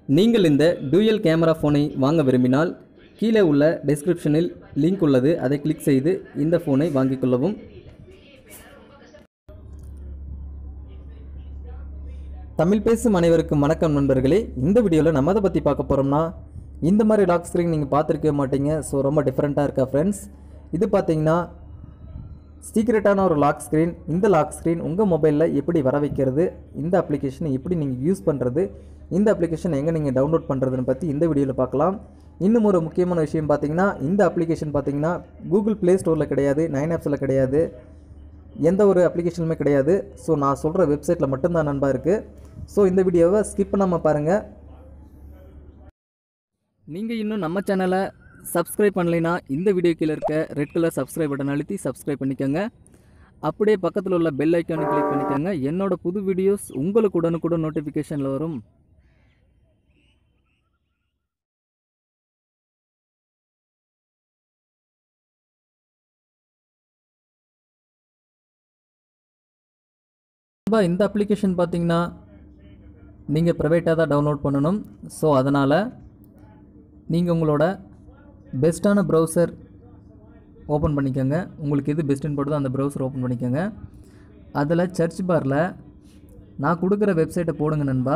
நீங்கள் இந்த dual camera ஃபோனை வாங்க விரும்பினால் கீழே உள்ள டெஸ்கிரிப்ஷனில் லிங்க் உள்ளது அதை கிளிக் செய்து இந்த ஃபோனை வாங்கிக் கொள்ளவும் தமிழ் பேசும் அனைவருக்கும் வணக்கம் நண்பர்களே இந்த வீடியோவில் நம்ம அதை பற்றி பார்க்க போகிறோம்னா இந்த மாதிரி லாக் ஸ்க்ரீன் நீங்கள் பார்த்துருக்கவே மாட்டீங்க ஸோ ரொம்ப டிஃப்ரெண்ட்டாக இருக்கா ஃப்ரெண்ட்ஸ் இது பார்த்தீங்கன்னா சீக்ரெட்டான ஒரு லாக் ஸ்க்ரீன் இந்த லாக் ஸ்க்ரீன் உங்கள் மொபைலில் எப்படி வர வைக்கிறது இந்த அப்ளிகேஷனை எப்படி நீங்கள் யூஸ் பண்ணுறது இந்த அப்ளிகேஷன் எங்கே நீங்கள் டவுன்லோட் பண்ணுறதுன்னு பற்றி இந்த வீடியோவில் பார்க்கலாம் இன்னும் ஒரு முக்கியமான விஷயம் பார்த்தீங்கன்னா இந்த அப்ளிகேஷன் பார்த்தீங்கன்னா கூகுள் ப்ளே ஸ்டோரில் கிடையாது நைன் ஆப்ஸில் கிடையாது எந்த ஒரு அப்ளிகேஷனுமே கிடையாது ஸோ நான் சொல்கிற வெப்சைட்டில் மட்டும்தான் நண்பா இருக்குது ஸோ இந்த வீடியோவை ஸ்கிப் பண்ணாமல் பாருங்கள் நீங்கள் இன்னும் நம்ம சேனலை சப்ஸ்கிரைப் பண்ணலைன்னா இந்த வீடியோ கீழே இருக்க ரெட் கலர் சப்ஸ்கிரைப் பட்டன் அழுத்தி சப்ஸ்கிரைப் பண்ணிக்கோங்க அப்படியே பக்கத்தில் உள்ள பெல் ஐக்கானை கிளிக் பண்ணிக்கோங்க என்னோட புது வீடியோஸ் உங்களுக்கு உடனுக்குடன் நோட்டிஃபிகேஷனில் வரும் நண்பா, இந்த அப்ளிகேஷன் பார்த்தீங்கன்னா நீங்கள் ப்ரைவேட்டாக தான் டவுன்லோட் பண்ணணும் ஸோ அதனால் நீங்கள் உங்களோட பெஸ்ட்டான ப்ரௌசர் ஓப்பன் பண்ணிக்கோங்க உங்களுக்கு எது பெஸ்ட்டுன்னு போடுதோ அந்த ப்ரௌசர் ஓப்பன் பண்ணிக்கோங்க அதில் சர்ச் பாரில் நான் கொடுக்குற வெப்சைட்டை போடுங்க நண்பா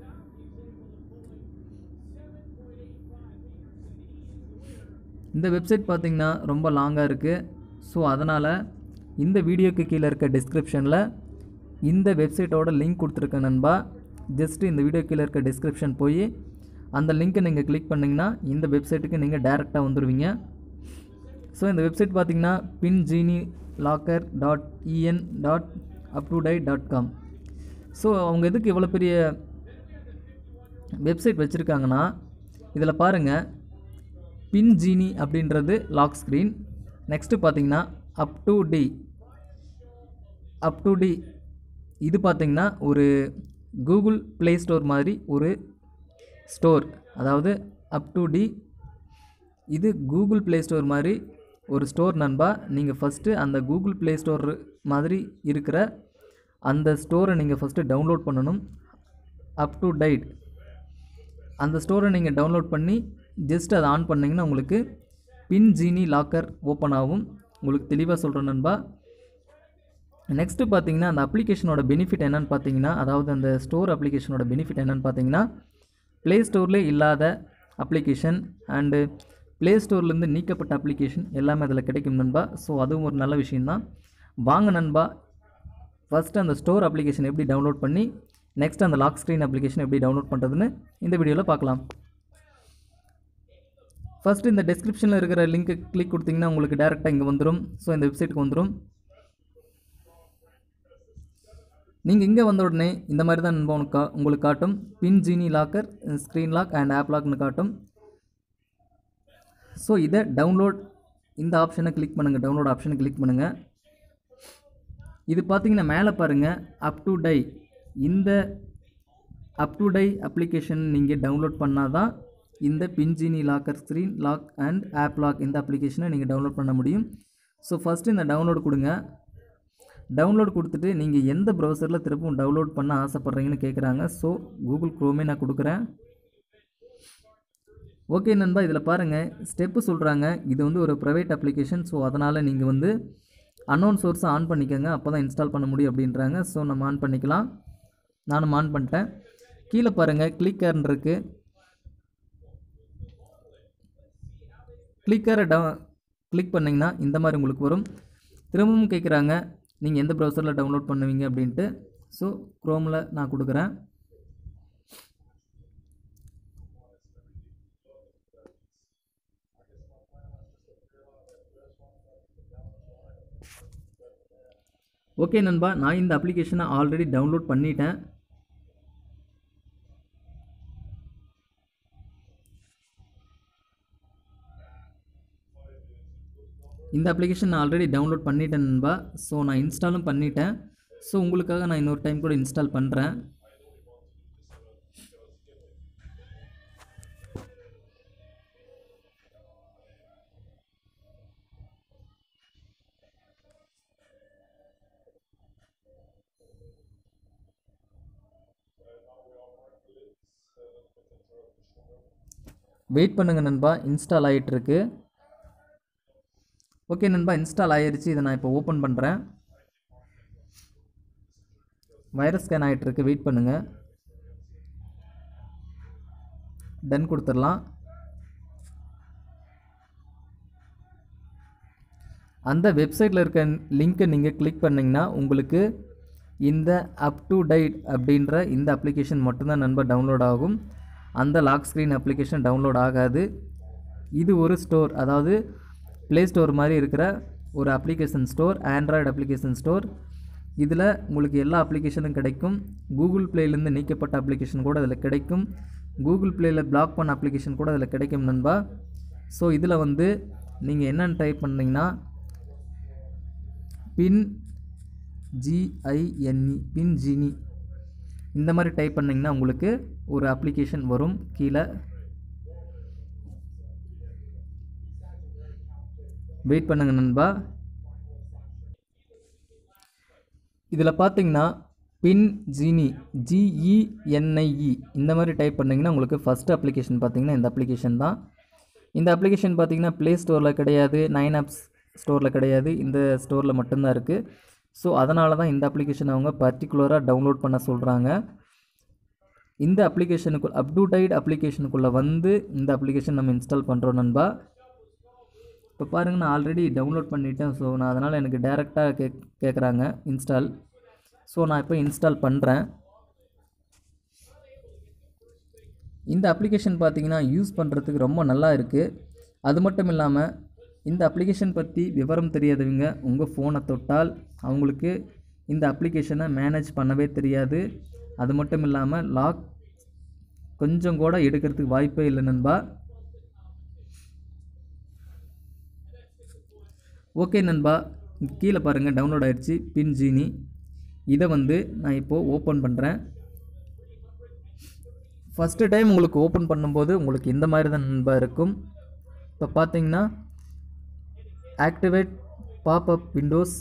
இந்த வெப்சைட் பார்த்தீங்கன்னா ரொம்ப லாங்காக இருக்குது ஸோ அதனால் இந்த வீடியோக்கு கீழே இருக்க டிஸ்கிரிப்ஷனில் இந்த வெப்சைட்டோட லிங்க் கொடுத்துருக்கேன் நண்பா ஜஸ்ட் இந்த வீடியோ கீழே இருக்க டிஸ்கிரிப்ஷன் போய் அந்த லிங்க்கை நீங்கள் கிளிக் பண்ணிங்கன்னா இந்த வெப்சைட்டுக்கு நீங்கள் டேரெக்டாக வந்துடுவீங்க ஸோ இந்த வெப்சைட் பார்த்தீங்கன்னா pin genie locker dot en dot up to down dot com so அவங்க எதுக்கு இவ்வளோ பெரிய வெப்சைட் வச்சுருக்காங்கன்னா இதில் பாருங்கள் பின் ஜீனி அப்படின்றது லாக் ஸ்க்ரீன் நெக்ஸ்ட்டு பார்த்தீங்கன்னா up to D up to D இது பார்த்தீங்கன்னா ஒரு கூகுள் ப்ளே ஸ்டோர் மாதிரி ஒரு ஸ்டோர் அதாவது அப் டு டி இது கூகுள் ப்ளே ஸ்டோர் மாதிரி ஒரு ஸ்டோர் நண்பா நீங்கள் ஃபஸ்ட்டு அந்த கூகுள் ப்ளே ஸ்டோர் மாதிரி இருக்கிற அந்த ஸ்டோரை நீங்கள் ஃபஸ்ட்டு டவுன்லோட் பண்ணணும் அப் டு டைட் அந்த ஸ்டோரை நீங்கள் டவுன்லோட் பண்ணி ஜஸ்ட் அதை ஆன் பண்ணிங்கன்னா உங்களுக்கு பின் ஜீனி லாக்கர் ஓப்பன் ஆகும் உங்களுக்கு தெளிவாக சொல்கிறேன் நண்பா நெக்ஸ்ட்டு பார்த்தீங்கன்னா அந்த அப்ளிகேஷனோட பெனிஃபிட் என்னன்னு பார்த்தீங்கன்னா அதாவது அந்த ஸ்டோர் அப்ளிகேஷனோட பெனிஃபிட் என்னன்னு பார்த்தீங்கன்னா ப்ளே ஸ்டோர்லேயே இல்லாத அப்ளிகேஷன் அண்டு ப்ளே ஸ்டோர்லேருந்து நீக்கப்பட்ட அப்ளிகேஷன் எல்லாமே அதில் கிடைக்கும் நண்பா ஸோ அதுவும் ஒரு நல்ல விஷயந்தான் வாங்க நண்பா ஃபஸ்ட்டு அந்த ஸ்டோர் அப்ளிகேஷன் எப்படி டவுன்லோட் பண்ணி நெக்ஸ்ட் அந்த லாக் ஸ்க்ரீன் அப்ளிகேஷன் எப்படி டவுன்லோட் பண்ணுறதுன்னு இந்த வீடியோவில் பார்க்கலாம் ஃபஸ்ட்டு இந்த டெஸ்கிரிப்ஷனில் இருக்கிற லிங்க்கை கிளிக் கொடுத்தீங்கன்னா உங்களுக்கு டேரெக்டாக இங்கே வந்துடும் ஸோ இந்த வெப்சைட்டுக்கு வந்துடும் நீங்கள் இங்கே வந்த உடனே இந்த மாதிரி தான் நண்பா உனக்கு கா- உங்களுக்கு காட்டும் pin genie locker screen lock and app லாக்னு காட்டும் ஸோ இதை டவுன்லோட் இந்த ஆப்ஷனை கிளிக் பண்ணுங்கள் டவுன்லோட் ஆப்ஷனை கிளிக் பண்ணுங்கள் இது பார்த்தீங்கன்னா மேலே பாருங்கள் அப் டு டை இந்த அப் டு டை அப்ளிகேஷன் நீங்கள் டவுன்லோட் பண்ணால் தான் இந்த pin genie locker screen lock and app lock இந்த அப்ளிகேஷனை நீங்கள் டவுன்லோட் பண்ண முடியும் ஸோ ஃபஸ்ட்டு இந்த டவுன்லோட் கொடுங்க டவுன்லோட் கொடுத்துட்டு நீங்கள் எந்த ப்ரௌசரில் திருப்பவும் டவுன்லோட் பண்ண ஆசைப்பட்றீங்கன்னு கேட்குறாங்க ஸோ கூகுள் க்ரோமே நான் கொடுக்குறேன் ஓகே நண்பா இதில் பாருங்கள் ஸ்டெப்பு சொல்கிறாங்க இது வந்து ஒரு ப்ரைவேட் அப்ளிகேஷன் ஸோ அதனால் நீங்கள் வந்து அன்னோன் சோர்ஸை ஆன் பண்ணிக்கோங்க அப்போ தான் இன்ஸ்டால் பண்ண முடியும் அப்படின்றாங்க ஸோ நம்ம ஆன் பண்ணிக்கலாம் நானும் ஆன் பண்ணிட்டேன் கீழே பாருங்கள் கிளிக்கர்னு இருக்குது கிளிக்கரை டவு கிளிக் பண்ணிங்கன்னா இந்த மாதிரி உங்களுக்கு வரும் திரும்பவும் கேட்குறாங்க நீங்கள் எந்த ப்ரௌசரில் டவுன்லோட் பண்ணுவீங்க அப்படின்ட்டு ஸோ க்ரோமில் நான் கொடுக்குறேன் ஓகே நண்பா நான் இந்த அப்ளிகேஷனை ஆல்ரெடி டவுன்லோட் பண்ணிட்டேன் இந்த அப்ளிகேஷன் நான் ஆல்ரெடி டவுன்லோட் பண்ணிட்டேன் நண்பா ஸோ நான் இன்ஸ்டாலும் பண்ணிட்டேன் ஸோ உங்களுக்காக நான் இன்னொரு டைம் கூட இன்ஸ்டால் பண்ணுறேன் வெயிட் பண்ணுங்கள் நண்பா இன்ஸ்டால் ஆகிட்டுருக்கு ஓகே நண்பா இன்ஸ்டால் ஆகிருச்சு இதை நான் இப்போ ஓப்பன் பண்ணுறேன் வைரஸ் ஸ்கேன் ஆகிட்டுருக்கு வெயிட் பண்ணுங்கள் டன் கொடுத்துடலாம் அந்த வெப்சைட்டில் இருக்க லிங்க்கை நீங்கள் கிளிக் பண்ணிங்கன்னா உங்களுக்கு இந்த அப் டு டைட் அப்படின்ற இந்த அப்ளிகேஷன் மட்டும்தான் நண்பர் டவுன்லோட் ஆகும் அந்த லாக் ஸ்க்ரீன் அப்ளிகேஷன் டவுன்லோட் ஆகாது இது ஒரு ஸ்டோர் அதாவது ப்ளே ஸ்டோர் மாதிரி இருக்கிற ஒரு application store android application store இதில் உங்களுக்கு எல்லா அப்ளிகேஷனும் கிடைக்கும் கூகுள் ப்ளேலேருந்து நீக்கப்பட்ட அப்ளிகேஷன் கூட அதில் கிடைக்கும் கூகுள் ப்ளேயில் பிளாக் பண்ண அப்ளிகேஷன் கூட அதில் கிடைக்கும் நண்பா ஸோ இதில் வந்து நீங்கள் என்னென்னு டைப் பண்ணிங்கன்னா பின் ஜிஐஎன்இ பின் ஜினி இந்த மாதிரி டைப் பண்ணிங்கன்னா உங்களுக்கு ஒரு அப்ளிகேஷன் வரும் கீழே வெயிட் பண்ணுங்க நண்பா இதில் பார்த்தீங்கன்னா பின் ஜீனி ஜிஇஎன்ஐஇ இந்த மாதிரி டைப் பண்ணிங்கன்னா உங்களுக்கு ஃபஸ்ட் அப்ளிகேஷன் பார்த்தீங்கன்னா இந்த அப்ளிகேஷன் தான் இந்த அப்ளிகேஷன் பார்த்தீங்கன்னா ப்ளே ஸ்டோரில் கிடையாது நைன் ஆப்ஸ் ஸ்டோரில் கிடையாது இந்த ஸ்டோரில் மட்டும்தான் இருக்குது ஸோ அதனால தான் இந்த அப்ளிகேஷன் அவங்க பர்டிகுலராக டவுன்லோட் பண்ண சொல்கிறாங்க இந்த அப்ளிகேஷனுக்கு அப்டூடைட் அப்ளிகேஷனுக்குள்ளே வந்து இந்த அப்ளிகேஷன் நம்ம இன்ஸ்டால் பண்ணுறோம் நண்பா இப்போ பாருங்கள் நான் ஆல்ரெடி டவுன்லோட் பண்ணிட்டேன் ஸோ நான் அதனால் எனக்கு டேரெக்டாக கே கேட்குறாங்க இன்ஸ்டால் ஸோ நான் இப்போ இன்ஸ்டால் பண்ணுறேன் இந்த அப்ளிகேஷன் பார்த்தீங்கன்னா யூஸ் பண்ணுறதுக்கு ரொம்ப நல்லா இருக்குது அது மட்டும் இல்லாமல் இந்த அப்ளிகேஷன் பற்றி விவரம் தெரியாதவங்க உங்கள் ஃபோனை தொட்டால் அவங்களுக்கு இந்த அப்ளிகேஷனை மேனேஜ் பண்ணவே தெரியாது அது மட்டும் இல்லாமல் லாக் கொஞ்சம் கூட எடுக்கிறதுக்கு வாய்ப்பே இல்லை நண்பா ஓகே நண்பா கீழே பாருங்கள் டவுன்லோட் ஆயிடுச்சு பின் ஜீனி இதை வந்து நான் இப்போது ஓப்பன் பண்ணுறேன் ஃபஸ்ட்டு டைம் உங்களுக்கு ஓப்பன் பண்ணும்போது உங்களுக்கு இந்த மாதிரி தான் நண்பா இருக்கும் இப்போ பார்த்தீங்கன்னா ஆக்டிவேட் பாப்அப் விண்டோஸ்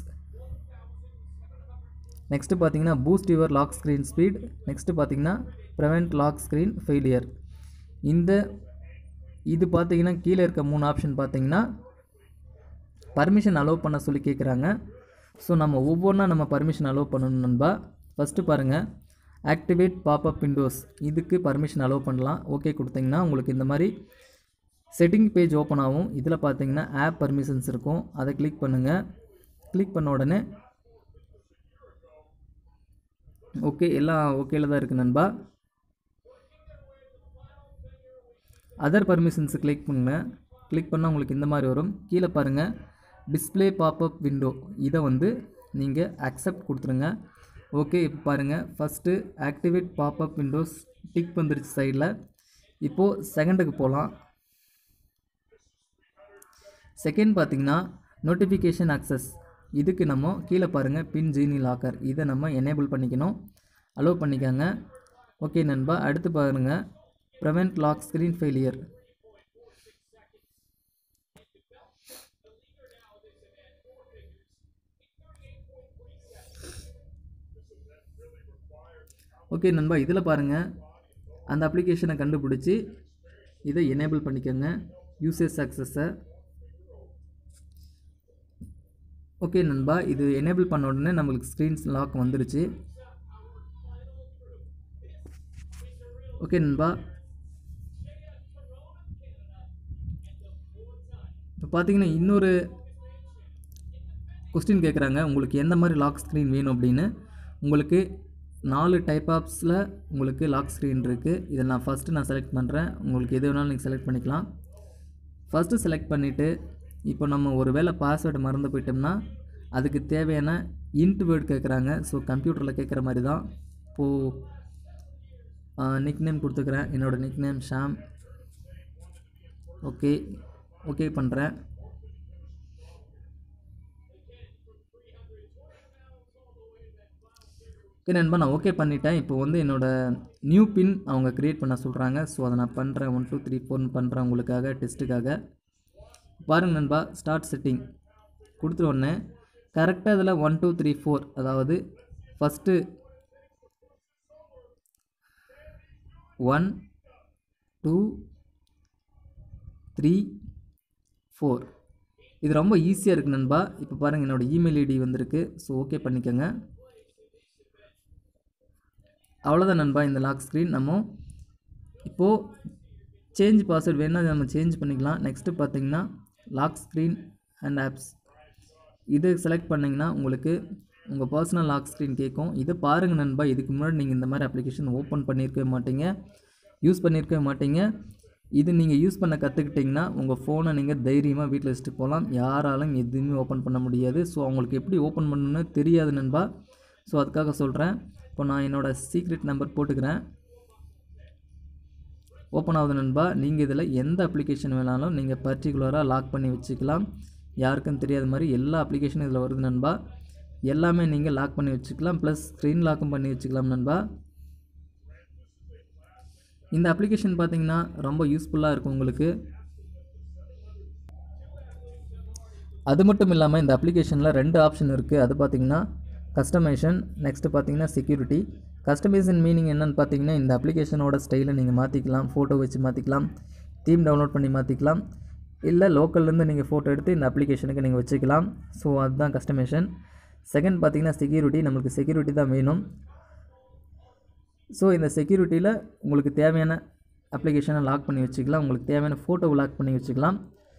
நெக்ஸ்ட்டு பார்த்தீங்கன்னா boost your lock screen speed next பார்த்தீங்கன்னா ப்ரிவெண்ட் லாக் ஸ்க்ரீன் ஃபெயிலியர் இந்த இது பார்த்தீங்கன்னா கீழே இருக்க மூணு ஆப்ஷன் பார்த்தீங்கன்னா பர்மிஷன் அலோவ் பண்ண சொல்லி கேட்குறாங்க ஸோ நம்ம ஒவ்வொன்றா நம்ம பர்மிஷன் அலோவ் பண்ணணும் நண்பா ஃபஸ்ட்டு பாருங்கள் ஆக்டிவேட் பாப்அப் விண்டோஸ் இதுக்கு பர்மிஷன் அலோவ் பண்ணலாம் ஓகே கொடுத்தீங்கன்னா உங்களுக்கு இந்த மாதிரி செட்டிங் பேஜ் ஓப்பன் ஆகும் இதில் பார்த்தீங்கன்னா ஆப் பர்மிஷன்ஸ் இருக்கும் அதை கிளிக் பண்ணுங்கள் கிளிக் பண்ண உடனே ஓகே எல்லாம் ஓகேல தான் இருக்குது நண்பா அதர் பர்மிஷன்ஸ் கிளிக் பண்ணுங்கள் கிளிக் பண்ணால் உங்களுக்கு இந்த மாதிரி வரும் கீழே பாருங்கள் டிஸ்ப்ளே பாப்அப் விண்டோ இதை வந்து நீங்கள் அக்செப்ட் கொடுத்துருங்க ஓகே இப்போ பாருங்கள் first activate popup windows tick வந்துருச்சு சைடில் இப்போது செகண்டுக்கு போகலாம் செகண்ட் பார்த்தீங்கன்னா நோட்டிஃபிகேஷன் அக்சஸ் இதுக்கு நம்ம கீழே பாருங்கள் பின் ஜீனி லாக்கர் இதை நம்ம எனேபிள் பண்ணிக்கணும் அலோவ் பண்ணிக்கோங்க ஓகே நண்பா அடுத்து பாருங்கள் prevent lock screen failure okay நண்பா இதில் பாருங்கள் அந்த அப்ளிகேஷனை கண்டுபிடிச்சி இதை எனேபிள் பண்ணிக்கோங்க யூசேஜ் சக்ஸஸை ஓகே நண்பா இது எனேபிள் பண்ண உடனே நம்மளுக்கு ஸ்க்ரீன்ஸ் லாக் வந்துருச்சு ஓகே நண்பா இப்போ பார்த்தீங்கன்னா இன்னொரு கொஸ்டின் கேட்குறாங்க உங்களுக்கு எந்த மாதிரி லாக் ஸ்க்ரீன் வேணும் அப்படின்னு உங்களுக்கு நாலு டைப் ஆப்ஸில் உங்களுக்கு லாக் ஸ்க்ரீன் இருக்குது இதை நான் ஃபஸ்ட்டு நான் செலக்ட் பண்ணுறேன் உங்களுக்கு எது வேணாலும் நீங்கள் செலக்ட் பண்ணிக்கலாம் ஃபஸ்ட்டு செலக்ட் பண்ணிவிட்டு இப்போ நம்ம ஒரு வேளை பாஸ்வேர்டு மறந்து போயிட்டோம்னா அதுக்கு தேவையான இன்ட் வேர்டு கேட்குறாங்க ஸோ கம்ப்யூட்டரில் கேட்குற மாதிரி தான் இப்போது நிக் நேம் கொடுத்துக்கிறேன் என்னோடய nick name Sham okay okay பண்ணுறேன் ஓகே நண்பா நான் ஓகே பண்ணிட்டேன் இப்போ வந்து என்னோடய நியூ பின் அவங்க க்ரியேட் பண்ண சொல்கிறாங்க ஸோ அதை நான் பண்ணுறேன் ஒன் டூ த்ரீ ஃபோர்னு பண்ணுறேன் உங்களுக்காக டெஸ்ட்டுக்காக பாருங்கள் நண்பா ஸ்டார்ட் செட்டிங் கொடுத்த உடனே கரெக்டாக இதில் ஒன் டூ த்ரீ ஃபோர் அதாவது first one two three four இது ரொம்ப ஈஸியாக இருக்குது நண்பா இப்போ பாருங்கள் என்னோடய இமெயில் ஐடி வந்திருக்கு ஸோ ஓகே பண்ணிக்கோங்க அவ்வளோதான் நண்பா இந்த லாக் ஸ்க்ரீன் நம்ம இப்போது சேஞ்ச் பாஸ்வேர்ட் வேணால் நம்ம சேஞ்ச் பண்ணிக்கலாம் நெக்ஸ்ட்டு பார்த்தீங்கன்னா லாக் ஸ்க்ரீன் அண்ட் ஆப்ஸ் இது செலக்ட் பண்ணிங்கன்னா உங்களுக்கு உங்கள் பர்சனல் லாக் ஸ்க்ரீன் கேட்கும் இதை பாருங்கள் நண்பா இதுக்கு முன்னாடி நீங்கள் இந்த மாதிரி அப்ளிகேஷன் ஓப்பன் பண்ணியிருக்கவே மாட்டீங்க யூஸ் பண்ணியிருக்கவே மாட்டீங்க இது நீங்கள் யூஸ் பண்ண கற்றுக்கிட்டிங்கன்னா உங்கள் ஃபோனை நீங்கள் தைரியமாக வீட்டில் வச்சுட்டு போகலாம் யாராலும் எதுவுமே ஓப்பன் பண்ண முடியாது ஸோ அவங்களுக்கு எப்படி ஓப்பன் பண்ணணும்னு தெரியாது நண்பா ஸோ அதுக்காக சொல்கிறேன் இப்போ நான் என்னோடய சீக்ரெட் நம்பர் போட்டுக்கிறேன் ஓப்பன் ஆகுது நண்பா நீங்கள் இதில் எந்த அப்ளிகேஷன் வேணாலும் நீங்கள் பர்டிகுலராக லாக் பண்ணி வச்சுக்கலாம் யாருக்கும் தெரியாத மாதிரி எல்லா அப்ளிகேஷனும் இதில் வருது நண்பா எல்லாமே நீங்கள் லாக் பண்ணி வச்சுக்கலாம் ப்ளஸ் ஸ்க்ரீன் லாக்கும் பண்ணி வச்சுக்கலாம் நண்பா இந்த அப்ளிகேஷன் பார்த்தீங்கன்னா ரொம்ப யூஸ்ஃபுல்லாக இருக்கும் உங்களுக்கு அது மட்டும் இல்லாமல் இந்த அப்ளிகேஷனில் ரெண்டு ஆப்ஷன் இருக்குது அது பார்த்தீங்கன்னா கஸ்டமைசேஷன் நெக்ஸ்ட்டு பார்த்தீங்கன்னா செக்யூரிட்டி கஸ்டமைசேஷன் மீனிங் என்னன்னு பார்த்தீங்கன்னா இந்த அப்ளிகேஷனோட ஸ்டைலை நீங்கள் மாற்றிக்கலாம் ஃபோட்டோ வச்சு மாற்றிக்கலாம் தீம் டவுன்லோட் பண்ணி மாற்றிக்கலாம் இல்லை லோக்கல்லேருந்து நீங்கள் ஃபோட்டோ எடுத்து இந்த அப்ளிகேஷனுக்கு நீங்கள் வச்சுக்கலாம் ஸோ அதுதான் கஸ்டமைசேஷன் செகண்ட் பார்த்தீங்கன்னா செக்யூரிட்டி நம்மளுக்கு செக்யூரிட்டி தான் வேணும் ஸோ இந்த செக்யூரிட்டியில் உங்களுக்கு தேவையான அப்ளிகேஷனை லாக் பண்ணி வச்சுக்கலாம் உங்களுக்கு தேவையான ஃபோட்டோவை லாக் பண்ணி வச்சுக்கலாம்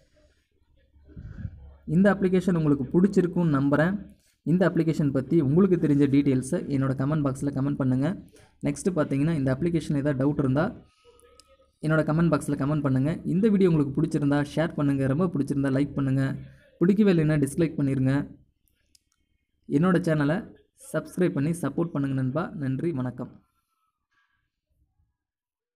இந்த அப்ளிகேஷன் உங்களுக்கு பிடிச்சிருக்குன்னு நம்புகிறேன் இந்த அப்ளிகேஷன் பற்றி உங்களுக்கு தெரிஞ்ச டீட்டெயில்ஸை என்னோட கமெண்ட் பாக்ஸில் கமெண்ட் பண்ணுங்கள் நெக்ஸ்ட்டு பார்த்தீங்கன்னா இந்த அப்ளிகேஷன் ஏதாவது டவுட் இருந்தால் என்னோட கமெண்ட் பாக்ஸில் கமெண்ட் பண்ணுங்கள் இந்த வீடியோ உங்களுக்கு பிடிச்சிருந்தா ஷேர் பண்ணுங்கள் ரொம்ப பிடிச்சிருந்தா லைக் பண்ணுங்கள் பிடிக்கவே இல்லைன்னா டிஸ்லைக் பண்ணிடுங்க என்னோட சேனலை சப்ஸ்கிரைப் பண்ணி சப்போர்ட் பண்ணுங்கள் நண்பா நன்றி வணக்கம்